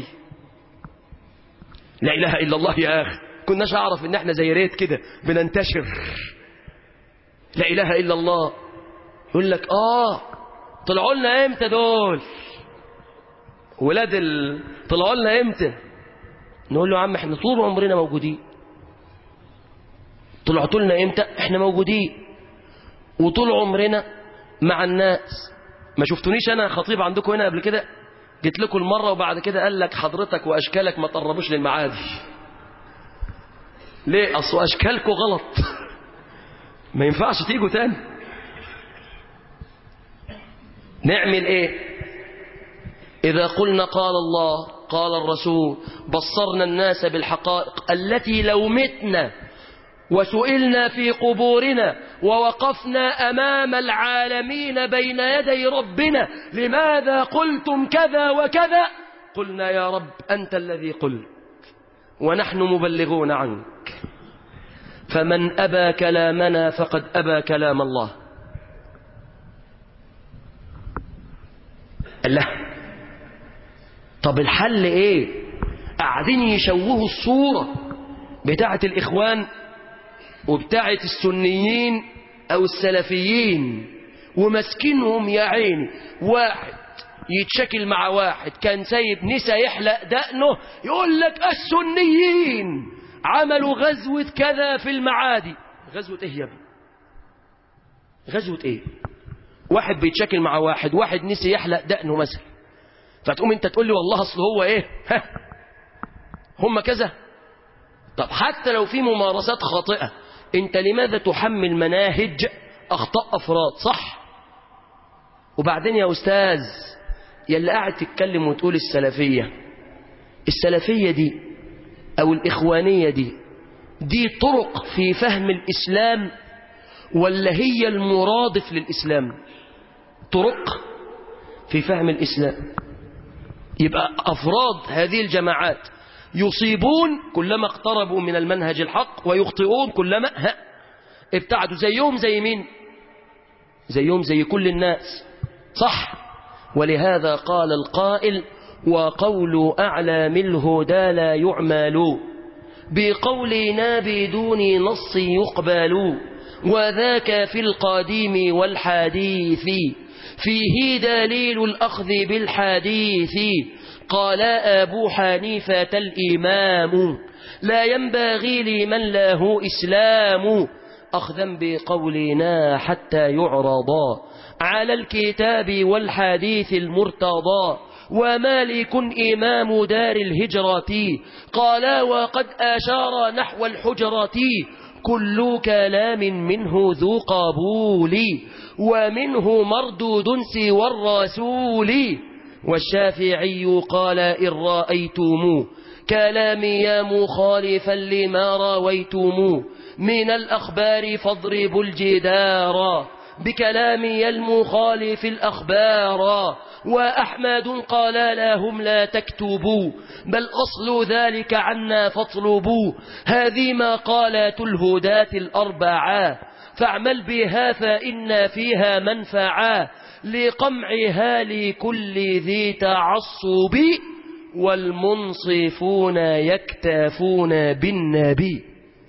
لا اله الا الله يا اخي كناش اعرف ان احنا زي ريت كده بننتشر لا اله الا الله يقول لك اه طلعوا لنا امتى دول ولاد ال... طلعوا لنا امتى نقول له يا عم احنا طول عمرنا موجودين طلعتوا لنا امتى احنا موجودين وطول عمرنا مع الناس ما شفتونيش انا خطيب عندكم هنا قبل كده جيت لكم المره وبعد كده قال لك حضرتك واشكالك ما تقربوش للمعادي ليه اصل اشكالكم غلط ما ينفعش تيجوا تاني نعمل ايه إذا قلنا قال الله قال الرسول بصرنا الناس بالحقائق التي لو متنا وسئلنا في قبورنا ووقفنا أمام العالمين بين يدي ربنا لماذا قلتم كذا وكذا قلنا يا رب أنت الذي قلت ونحن مبلغون عنك فمن أبى كلامنا فقد أبى كلام الله الله طب الحل ايه قاعدين يشوهوا الصورة بتاعة الإخوان وبتاعة السنيين أو السلفيين ومسكنهم يا عيني واحد يتشكل مع واحد كان سايب نسا يحلق دقنه يقول لك السنيين عملوا غزوة كذا في المعادي غزوة ايه يا ابني غزوة ايه واحد بيتشكل مع واحد واحد نسي يحلق دقنه مثلا فتقوم انت تقول لي والله اصل هو ايه ها هم كذا طب حتى لو في ممارسات خاطئة انت لماذا تحمل مناهج اخطاء افراد صح وبعدين يا استاذ يلي قاعد تتكلم وتقول السلفية السلفية دي او الاخوانية دي دي طرق في فهم الاسلام ولا هي المرادف للاسلام طرق في فهم الاسلام يبقى افراد هذه الجماعات يصيبون كلما اقتربوا من المنهج الحق ويخطئون كلما ها ابتعدوا زيهم زي مين زيهم زي كل الناس صح ولهذا قال القائل وقول أعلام الهدى لا يعمل بقولنا بدون نص يقبل وذاك في القديم والحديث فيه دليل الأخذ بالحديث قال أبو حنيفة الإمام لا ينبغي لمن له إسلام أخذا بقولنا حتى يعرضا على الكتاب والحديث المرتضى ومالك إمام دار الهجرة قال وقد أشار نحو الحجرة كل كلام منه ذو قبول ومنه مردود سوى الرسول والشافعي قال إن رأيتم كلامي مخالفا لما رويتم من الأخبار فاضربوا الجدار بكلامي المخالف الأخبار وأحمد قال لهم لا تكتبوا بل أصل ذلك عنا فاطلبوا هذه مقالات الهداة الأربعة فاعمل بها فإن فيها منفعا لقمعها لكل ذي تعصب والمنصفون يكتفون بالنبي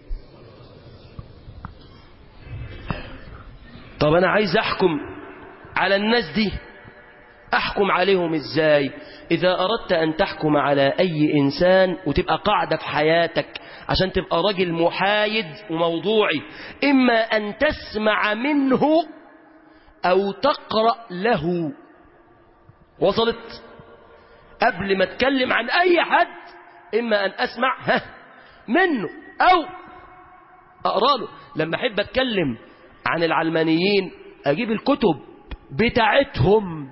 طب أنا عايز أحكم على الناس دي أحكم عليهم إزاي إذا أردت أن تحكم على أي إنسان وتبقى قاعدة في حياتك عشان تبقى راجل محايد وموضوعي إما أن تسمع منه أو تقرأ له وصلت قبل ما اتكلم عن أي حد إما أن أسمع ها منه أو أقرأ له لما أحب أتكلم عن العلمانيين أجيب الكتب بتاعتهم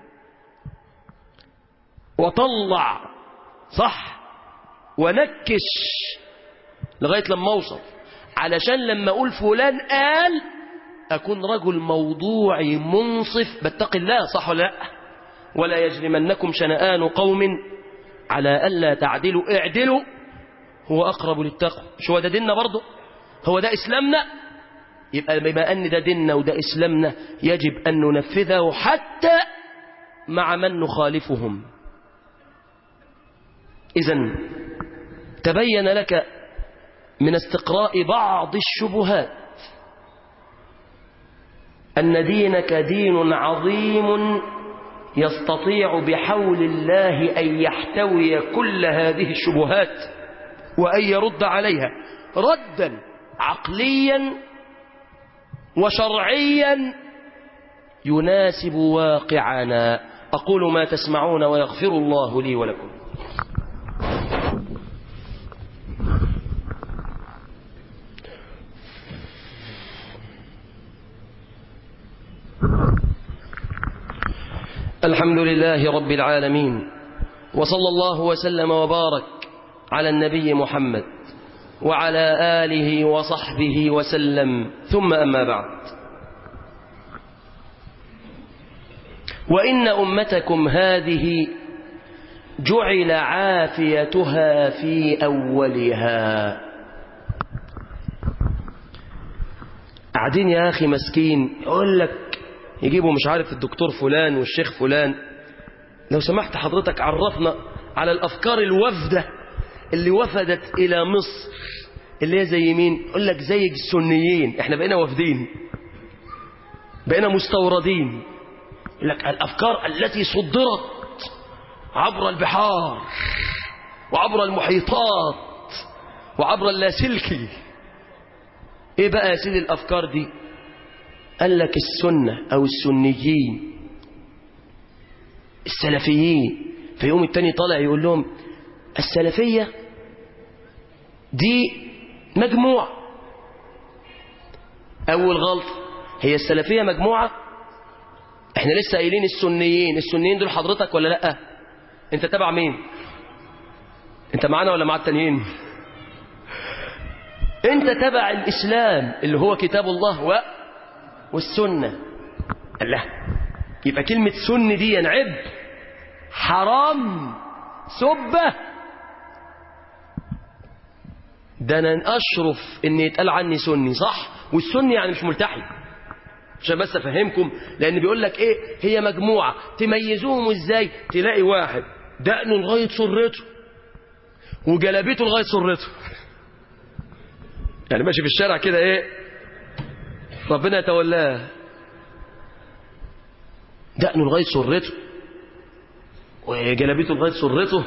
وطلع صح ونكش لغاية لما أوصل علشان لما أقول فلان قال أكون رجل موضوعي منصف بتقي الله صح ولا لا ولا يجرمنكم شنآن قوم على ألا تعدلوا اعدلوا هو أقرب للتقوى مش هو ده ديننا برضه هو ده إسلامنا يبقى بما أن ده ديننا وده إسلامنا يجب أن ننفذه حتى مع من نخالفهم إذا تبين لك من استقراء بعض الشبهات أن دينك دين عظيم يستطيع بحول الله أن يحتوي كل هذه الشبهات وأن يرد عليها ردا عقليا وشرعيا يناسب واقعنا أقول ما تسمعون ويغفر الله لي ولكم الحمد لله رب العالمين وصلى الله وسلم وبارك على النبي محمد وعلى آله وصحبه وسلم ثم أما بعد وإن أمتكم هذه جعل عافيتها في أولها قاعدين يا أخي مسكين يقول لك يجيبوا مش عارف الدكتور فلان والشيخ فلان لو سمحت حضرتك عرفنا على الأفكار الوفدة اللي وفدت إلى مصر اللي هي زي مين يقول لك زي السنيين احنا بقينا وافدين بقينا مستوردين يقول لك الأفكار التي صدرت عبر البحار وعبر المحيطات وعبر اللاسلكي ايه بقى يا سيدي الأفكار دي قال لك السنة أو السنيين السلفيين في يوم التاني طالع يقول لهم السلفية دي مجموعة أول غلط هي السلفية مجموعة احنا لسه قايلين السنيين السنيين دول حضرتك ولا لأ انت تبع مين انت معانا ولا مع التانيين انت تبع الاسلام اللي هو كتاب الله و... والسنة الله يبقى كلمة سن دي عب حرام سبة ده انا اشرف ان يتقال عني سني صح والسني يعني مش ملتحي عشان بس افهمكم لان بيقول لك ايه هي مجموعه تميزوهم ازاي تلاقي واحد دقنه لغايه سرته وجلابيته لغايه سرته يعني ماشي في الشارع كده ايه ربنا يتولاه دقنه لغايه سرته وجلابيته لغايه سرته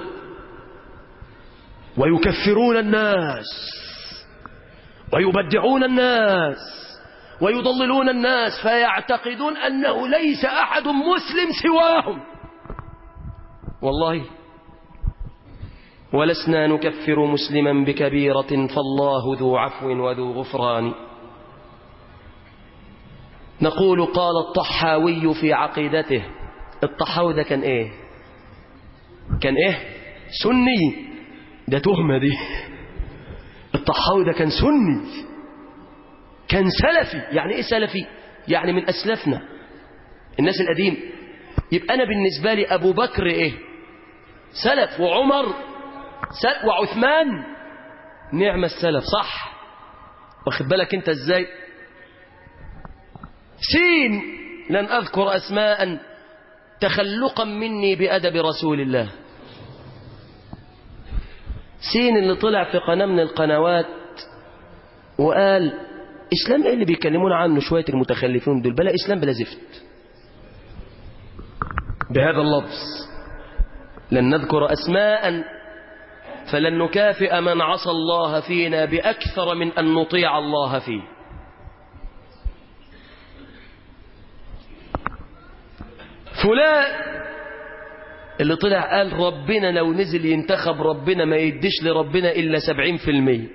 ويكفرون الناس ويبدعون الناس ويضللون الناس فيعتقدون أنه ليس أحد مسلم سواهم والله ولسنا نكفر مسلما بكبيرة فالله ذو عفو وذو غفران نقول قال الطحاوي في عقيدته الطحاوي ده كان ايه كان ايه سني ده تهمة دي الطحاوي ده كان سني كان سلفي يعني ايه سلفي يعني من اسلافنا الناس القديم يبقى انا بالنسبه لي ابو بكر ايه سلف وعمر سلف وعثمان نعم السلف صح واخد بالك انت ازاي سين لن اذكر اسماء تخلقا مني بادب رسول الله سين اللي طلع في قناه من القنوات وقال اسلام ايه اللي بيكلمونا عنه شويه المتخلفين دول بلا اسلام بلا زفت بهذا اللفظ لن نذكر اسماء فلن نكافئ من عصى الله فينا باكثر من ان نطيع الله فيه فلان اللي طلع قال ربنا لو نزل ينتخب ربنا ما يديش لربنا الا سبعين في المية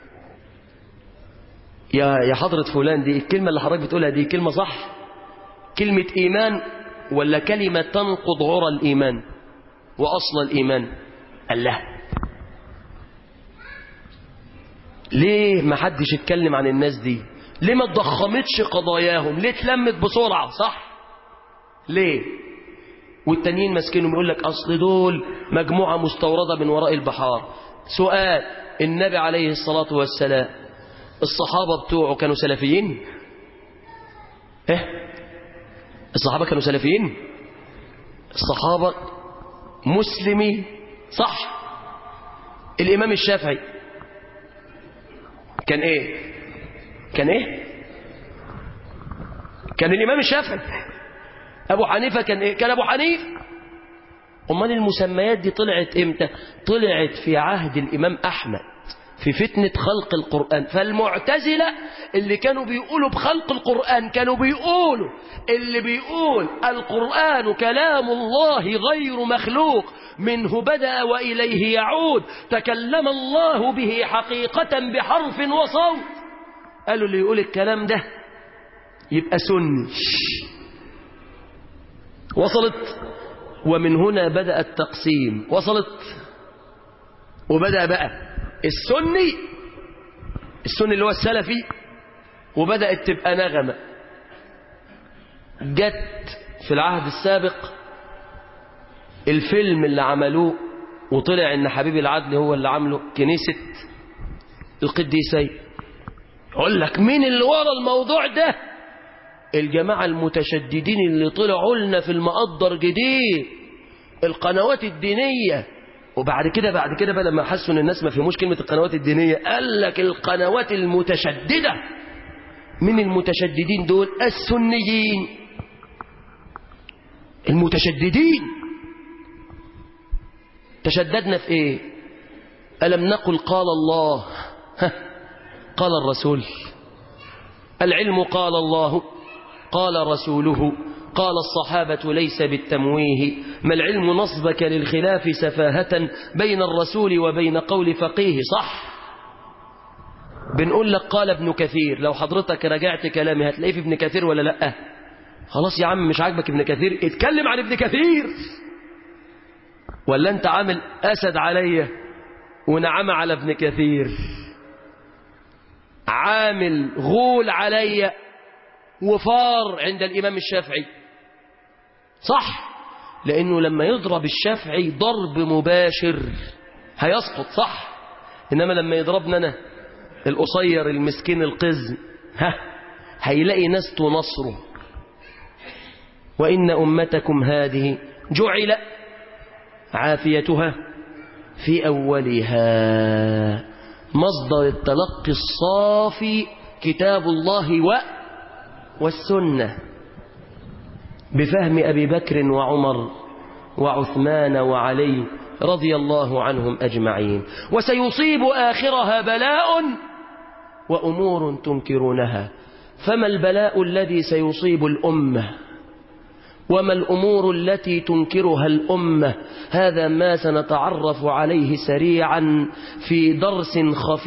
يا يا حضرة فلان دي الكلمة اللي حضرتك بتقولها دي كلمة صح كلمة إيمان ولا كلمة تنقض عرى الإيمان وأصل الإيمان الله ليه ما حدش يتكلم عن الناس دي ليه ما تضخمتش قضاياهم ليه اتلمت بسرعة صح ليه والتانيين ماسكينهم يقول لك أصل دول مجموعة مستوردة من وراء البحار سؤال النبي عليه الصلاة والسلام الصحابة بتوعه كانوا سلفيين ايه الصحابة كانوا سلفيين الصحابة مسلمين صح الإمام الشافعي كان ايه كان ايه كان الإمام الشافعي أبو حنيفة كان ايه كان أبو حنيفة أمال المسميات دي طلعت امتى طلعت في عهد الإمام أحمد في فتنة خلق القرآن فالمعتزلة اللي كانوا بيقولوا بخلق القرآن كانوا بيقولوا اللي بيقول القرآن كلام الله غير مخلوق منه بدأ وإليه يعود تكلم الله به حقيقة بحرف وصوت قالوا اللي يقول الكلام ده يبقى سني وصلت ومن هنا بدأ التقسيم وصلت وبدأ بقى السني السني اللي هو السلفي وبدأت تبقى نغمة جت في العهد السابق الفيلم اللي عملوه وطلع ان حبيب العدل هو اللي عامله كنيسة القديسي يقول لك مين اللي ورا الموضوع ده الجماعة المتشددين اللي طلعوا لنا في المقدر جديد القنوات الدينية وبعد كده بعد كده بقى لما حسوا ان الناس ما فهموش كلمة القنوات الدينية قال لك القنوات المتشددة من المتشددين دول السنيين المتشددين تشددنا في ايه ألم نقل قال الله ها قال الرسول العلم قال الله قال رسوله قال الصحابة ليس بالتمويه ما العلم نصبك للخلاف سفاهة بين الرسول وبين قول فقيه صح بنقول لك قال ابن كثير لو حضرتك رجعت كلامي هتلاقيه في ابن كثير ولا لا خلاص يا عم مش عاجبك ابن كثير اتكلم عن ابن كثير ولا انت عامل اسد عليا ونعم على ابن كثير عامل غول عليا وفار عند الامام الشافعي صح لانه لما يضرب الشافعي ضرب مباشر هيسقط صح انما لما يضربنا انا القصير المسكين القزم ها هيلاقي ناس تنصره وإن أمتكم هذه جعل عافيتها في أولها مصدر التلقي الصافي كتاب الله و والسنة بفهم أبي بكر وعمر وعثمان وعلي رضي الله عنهم أجمعين وسيصيب آخرها بلاء وأمور تنكرونها فما البلاء الذي سيصيب الأمة وما الأمور التي تنكرها الأمة هذا ما سنتعرف عليه سريعا في درس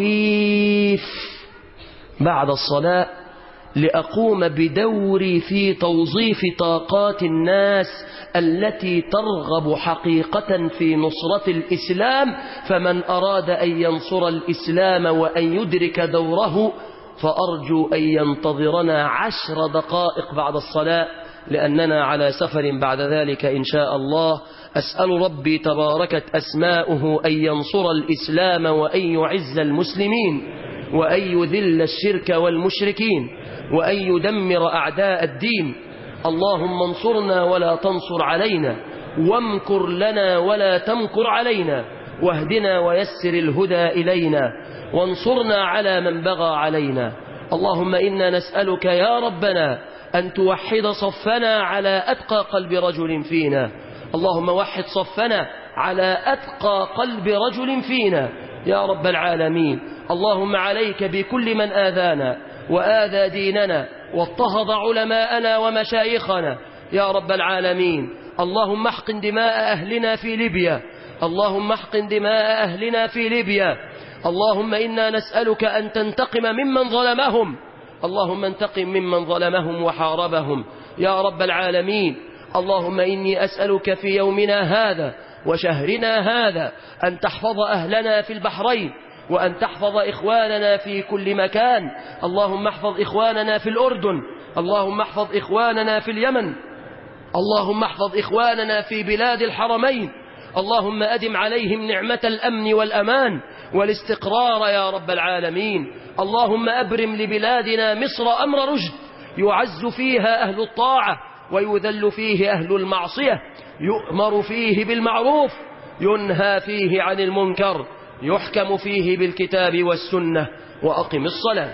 خفيف بعد الصلاة لأقوم بدوري في توظيف طاقات الناس التي ترغب حقيقة في نصرة الإسلام فمن أراد أن ينصر الإسلام وأن يدرك دوره فأرجو أن ينتظرنا عشر دقائق بعد الصلاة لأننا على سفر بعد ذلك إن شاء الله أسأل ربي تباركت أسماؤه أن ينصر الإسلام وأن يعز المسلمين وأن يذل الشرك والمشركين وأن يدمر أعداء الدين اللهم انصرنا ولا تنصر علينا وامكر لنا ولا تمكر علينا واهدنا ويسر الهدى إلينا وانصرنا على من بغى علينا اللهم إنا نسألك يا ربنا أن توحد صفنا على أتقى قلب رجل فينا اللهم وحد صفنا على أتقى قلب رجل فينا يا رب العالمين اللهم عليك بكل من آذانا وآذى ديننا واضطهد علماءنا ومشايخنا يا رب العالمين اللهم احقن دماء أهلنا في ليبيا اللهم احقن دماء أهلنا في ليبيا اللهم إنا نسألك أن تنتقم ممن ظلمهم اللهم انتقم ممن ظلمهم وحاربهم يا رب العالمين اللهم إني أسألك في يومنا هذا وشهرنا هذا أن تحفظ أهلنا في البحرين وأن تحفظ إخواننا في كل مكان اللهم احفظ إخواننا في الأردن اللهم احفظ إخواننا في اليمن اللهم احفظ إخواننا في بلاد الحرمين اللهم أدم عليهم نعمة الأمن والأمان والاستقرار يا رب العالمين اللهم أبرم لبلادنا مصر أمر رشد يعز فيها أهل الطاعة ويذل فيه أهل المعصية يؤمر فيه بالمعروف ينهى فيه عن المنكر يحكم فيه بالكتاب والسنة وأقم الصلاة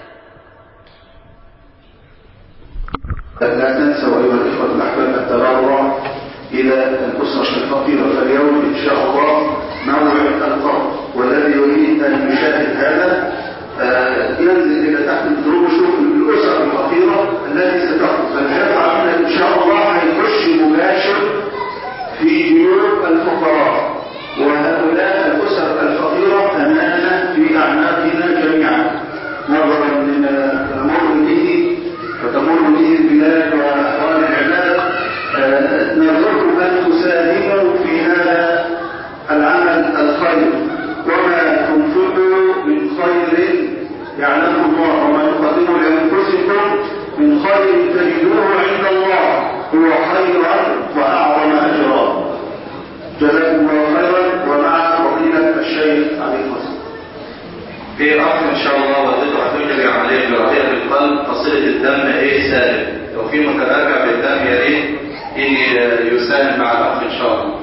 لا تنسوا أيها الإخوة الأحباب التبرع إلى الأسرة الفقيرة فاليوم إن شاء الله موعد الفرد والذي يريد أن يشاهد هذا آه، ينزل إلى تحت الدروب ويشوف الأسر الفقيرة التي ستخرج فالجامعة إن شاء الله هيخش مباشر في بيوت الفقراء وهؤلاء الأسر الفقيرة أمانة في أعناقنا جميعا نظرا لما نمر به وتمر به البلاد وأحوال العباد آه، نرجوكم أن تساهموا في هذا العمل الخير وما تنفقوا من في اخ ان شاء الله والدته هتجري عمليه جراحيه في القلب فصيله الدم ايه سالب لو في متراجع بالدم يا ريت يجي يساهم مع الاخ ان شاء الله